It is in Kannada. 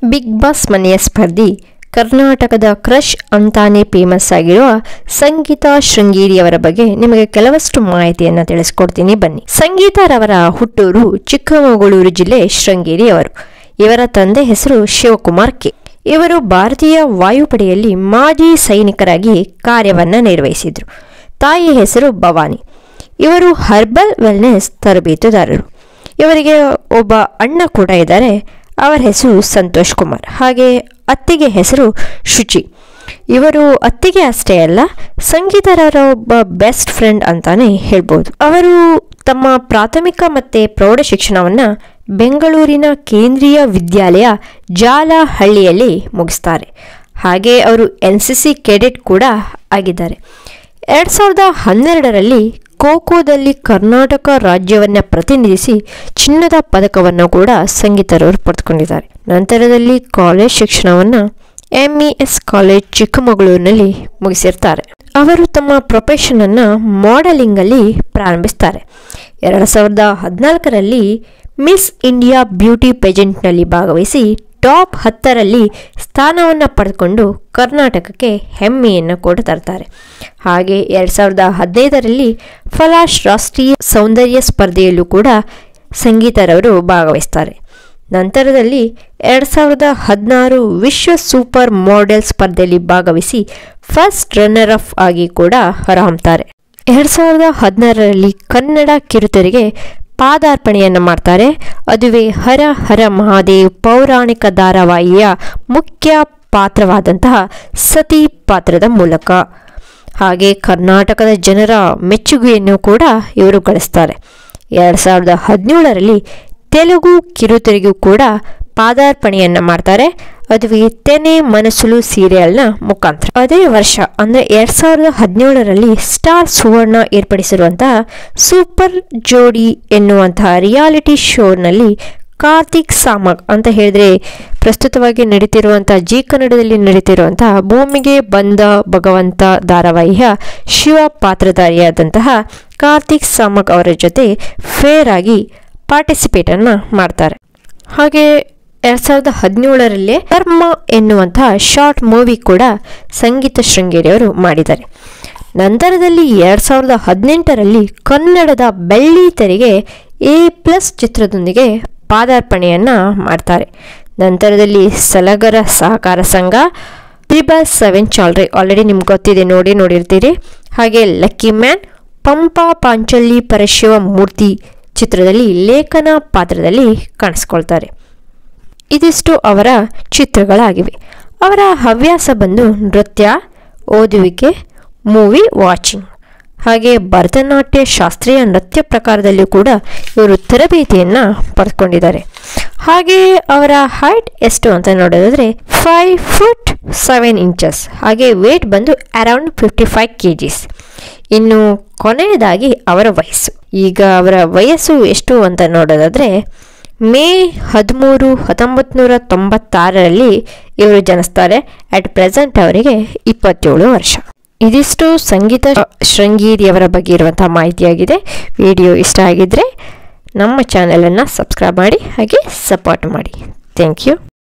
ಬಿಗ್ ಬಾಸ್ ಮನೆಯ ಸ್ಪರ್ಧಿ ಕರ್ನಾಟಕದ ಕ್ರಶ್ ಅಂತಾನೆ ಫೇಮಸ್ ಆಗಿರುವ ಸಂಗೀತಾ ಶೃಂಗೇರಿಯವರ ಬಗ್ಗೆ ನಿಮಗೆ ಕೆಲವಷ್ಟು ಮಾಹಿತಿಯನ್ನು ತಿಳಿಸ್ಕೊಡ್ತೀನಿ ಬನ್ನಿ ಸಂಗೀತಾರವರ ಹುಟ್ಟೂರು ಚಿಕ್ಕಮಗಳೂರು ಜಿಲ್ಲೆ ಶೃಂಗೇರಿಯವರು ಇವರ ತಂದೆ ಹೆಸರು ಶಿವಕುಮಾರ್ ಕೆ ಇವರು ಭಾರತೀಯ ವಾಯುಪಡೆಯಲ್ಲಿ ಮಾಜಿ ಸೈನಿಕರಾಗಿ ಕಾರ್ಯವನ್ನು ನಿರ್ವಹಿಸಿದರು ತಾಯಿ ಹೆಸರು ಭವಾನಿ ಇವರು ಹರ್ಬಲ್ ವೆಲ್ನೆಸ್ ತರಬೇತುದಾರರು ಇವರಿಗೆ ಒಬ್ಬ ಅಣ್ಣ ಕೂಡ ಇದ್ದಾರೆ ಅವರ ಹೆಸರು ಸಂತೋಷ್ ಕುಮಾರ್ ಹಾಗೆ ಅತ್ತಿಗೆ ಹೆಸರು ಶುಚಿ ಇವರು ಅತ್ತಿಗೆ ಅಷ್ಟೇ ಅಲ್ಲ ಸಂಗೀತರವರ ಒಬ್ಬ ಬೆಸ್ಟ್ ಫ್ರೆಂಡ್ ಅಂತಾನೆ ಹೇಳ್ಬೋದು ಅವರು ತಮ್ಮ ಪ್ರಾಥಮಿಕ ಮತ್ತು ಪ್ರೌಢ ಶಿಕ್ಷಣವನ್ನು ಬೆಂಗಳೂರಿನ ಕೇಂದ್ರೀಯ ವಿದ್ಯಾಲಯ ಜಾಲಹಳ್ಳಿಯಲ್ಲಿ ಮುಗಿಸ್ತಾರೆ ಹಾಗೆ ಅವರು ಎನ್ ಸಿ ಸಿ ಕೆಡೆಟ್ ಕೂಡ ಆಗಿದ್ದಾರೆ ಎರಡು ಸಾವಿರದ ಹನ್ನೆರಡರಲ್ಲಿ ಖೋಖೋದಲ್ಲಿ ಕರ್ನಾಟಕ ರಾಜ್ಯವನ್ನು ಪ್ರತಿನಿಧಿಸಿ ಚಿನ್ನದ ಪದಕವನ್ನು ಕೂಡ ಸಂಗೀತರವರು ಪಡೆದುಕೊಂಡಿದ್ದಾರೆ ನಂತರದಲ್ಲಿ ಕಾಲೇಜ್ ಶಿಕ್ಷಣವನ್ನು ಎಂ ಇ ಎಸ್ ಕಾಲೇಜ್ ಚಿಕ್ಕಮಗಳೂರಿನಲ್ಲಿ ಮುಗಿಸಿರ್ತಾರೆ ಅವರು ತಮ್ಮ ಪ್ರೊಫೆಷನನ್ನು ಮಾಡೆಲಿಂಗಲ್ಲಿ ಪ್ರಾರಂಭಿಸ್ತಾರೆ ಎರಡು ಸಾವಿರದ ಹದಿನಾಲ್ಕರಲ್ಲಿ ಮಿಸ್ ಇಂಡಿಯಾ ಬ್ಯೂಟಿ ಪೆಜೆಂಟ್ನಲ್ಲಿ ಭಾಗವಹಿಸಿ ಟಾಪ್ ಹತ್ತರಲ್ಲಿ ಸ್ಥಾನವನ್ನು ಪಡೆದುಕೊಂಡು ಕರ್ನಾಟಕಕ್ಕೆ ಹೆಮ್ಮೆಯನ್ನು ಕೂಡ ತರ್ತಾರೆ ಹಾಗೆ ಎರಡು ಸಾವಿರದ ಹದಿನೈದರಲ್ಲಿ ಫಲಾಶ್ ರಾಷ್ಟ್ರೀಯ ಸೌಂದರ್ಯ ಸ್ಪರ್ಧೆಯಲ್ಲೂ ಕೂಡ ಸಂಗೀತರವರು ಭಾಗವಹಿಸ್ತಾರೆ ನಂತರದಲ್ಲಿ ಎರಡು ಸಾವಿರದ ಹದಿನಾರು ವಿಶ್ವ ಸೂಪರ್ ಮಾಡೆಲ್ ಸ್ಪರ್ಧೆಯಲ್ಲಿ ಭಾಗವಹಿಸಿ ಫಸ್ಟ್ ರನ್ನರ್ ಅಫ್ ಆಗಿ ಕೂಡ ಹೊರಹೊಮ್ತಾರೆ ಎರಡು ಸಾವಿರದ ಹದಿನಾರರಲ್ಲಿ ಕನ್ನಡ ಕಿರುತೆರೆಗೆ ಪಾದಾರ್ಪಣೆಯನ್ನು ಮಾಡ್ತಾರೆ ಅದುವೇ ಹರ ಹರ ಮಹಾದೇವ್ ಪೌರಾಣಿಕ ಧಾರಾವಾಹಿಯ ಮುಖ್ಯ ಪಾತ್ರವಾದಂತಹ ಸತಿ ಪಾತ್ರದ ಮೂಲಕ ಹಾಗೆ ಕರ್ನಾಟಕದ ಜನರ ಮೆಚ್ಚುಗೆಯನ್ನು ಕೂಡ ಇವರು ಗಳಿಸ್ತಾರೆ ಎರಡು ಸಾವಿರದ ಹದಿನೇಳರಲ್ಲಿ ತೆಲುಗು ಕಿರುತೆರೆಗೂ ಕೂಡ ಪಾದಾರ್ಪಣೆಯನ್ನು ಮಾಡ್ತಾರೆ ಅದುವೇ ತೆನೆ ಮನಸ್ಸುಲು ಸೀರಿಯಲ್ನ ಮುಖಾಂತರ ಅದೇ ವರ್ಷ ಅಂದರೆ ಎರಡು ಸಾವಿರದ ಹದಿನೇಳರಲ್ಲಿ ಸ್ಟಾರ್ ಸುವರ್ಣ ಏರ್ಪಡಿಸಿರುವಂತಹ ಸೂಪರ್ ಜೋಡಿ ಎನ್ನುವಂತಹ ರಿಯಾಲಿಟಿ ಶೋನಲ್ಲಿ ಕಾರ್ತಿಕ್ ಸಾಮಗ್ ಅಂತ ಹೇಳಿದ್ರೆ ಪ್ರಸ್ತುತವಾಗಿ ನಡೀತಿರುವಂಥ ಜಿ ಕನ್ನಡದಲ್ಲಿ ನಡೀತಿರುವಂತಹ ಭೂಮಿಗೆ ಬಂದ ಭಗವಂತ ಧಾರಾವಾಹಿಯ ಶಿವ ಪಾತ್ರಧಾರಿಯಾದಂತಹ ಕಾರ್ತಿಕ್ ಸಾಮಗ್ ಅವರ ಜೊತೆ ಫೇರ್ ಆಗಿ ಪಾರ್ಟಿಸಿಪೇಟನ್ನು ಮಾಡ್ತಾರೆ ಹಾಗೆ ಎರಡು ಸಾವಿರದ ಹದಿನೇಳರಲ್ಲೇ ಕರ್ಮ ಎನ್ನುವಂತಹ ಶಾರ್ಟ್ ಮೂವಿ ಕೂಡ ಸಂಗೀತ ಶೃಂಗೇರಿಯವರು ಮಾಡಿದ್ದಾರೆ ನಂತರದಲ್ಲಿ ಎರಡು ಸಾವಿರದ ಹದಿನೆಂಟರಲ್ಲಿ ಕನ್ನಡದ ಬೆಳ್ಳಿ ತೆರೆಗೆ ಎ ಪ್ಲಸ್ ಚಿತ್ರದೊಂದಿಗೆ ಪಾದಾರ್ಪಣೆಯನ್ನು ಮಾಡ್ತಾರೆ ನಂತರದಲ್ಲಿ ಸಲಗರ ಸಹಕಾರ ಸಂಘ ತ್ರಿಬಲ್ ಸೆವೆನ್ ಚಾಲ್ರಿ ಆಲ್ರೆಡಿ ನಿಮ್ಗೆ ಗೊತ್ತಿದೆ ನೋಡಿ ನೋಡಿರ್ತೀರಿ ಹಾಗೆ ಲಕ್ಕಿ ಮ್ಯಾನ್ ಪಂಪ ಪಾಂಚಳ್ಳಿ ಪರಶಿವ ಮೂರ್ತಿ ಚಿತ್ರದಲ್ಲಿ ಲೇಖನ ಪಾತ್ರದಲ್ಲಿ ಕಾಣಿಸ್ಕೊಳ್ತಾರೆ ಇದಿಷ್ಟು ಅವರ ಚಿತ್ರಗಳಾಗಿವೆ ಅವರ ಹವ್ಯಾಸ ಬಂದು ನೃತ್ಯ ಓದುವಿಕೆ ಮೂವಿ ವಾಚಿಂಗ್ ಹಾಗೆ ಭರತನಾಟ್ಯ ಶಾಸ್ತ್ರೀಯ ನೃತ್ಯ ಪ್ರಕಾರದಲ್ಲಿಯೂ ಕೂಡ ಇವರು ತರಬೇತಿಯನ್ನು ಪಡೆದುಕೊಂಡಿದ್ದಾರೆ ಹಾಗೆ ಅವರ ಹೈಟ್ ಎಷ್ಟು ಅಂತ ನೋಡೋದಾದರೆ ಫೈವ್ ಫುಟ್ ಸೆವೆನ್ ಇಂಚಸ್ ಹಾಗೆ ವೇಟ್ ಬಂದು around fifty five kgs ಇನ್ನು ಕೊನೆಯದಾಗಿ ಅವರ ವಯಸ್ಸು ಈಗ ಅವರ ವಯಸ್ಸು ಎಷ್ಟು ಅಂತ ನೋಡೋದಾದರೆ ಮೇ ಹದಿಮೂರು ಹತ್ತೊಂಬತ್ತು ನೂರ ತೊಂಬತ್ತಾರರಲ್ಲಿ ಇವರು ಜನಿಸ್ತಾರೆ ಅಟ್ ಪ್ರೆಸೆಂಟ್ ಅವರಿಗೆ ಇಪ್ಪತ್ತೇಳು ವರ್ಷ ಇದಿಷ್ಟು ಸಂಗೀತ ಶೃಂಗೇರಿಯವರ ಬಗ್ಗೆ ಇರುವಂತಹ ಮಾಹಿತಿಯಾಗಿದೆ ವಿಡಿಯೋ ಇಷ್ಟ ಆಗಿದ್ದರೆ ನಮ್ಮ ಚಾನಲನ್ನು ಸಬ್ಸ್ಕ್ರೈಬ್ ಮಾಡಿ ಹಾಗೆ ಸಪೋರ್ಟ್ ಮಾಡಿ ಥ್ಯಾಂಕ್ ಯು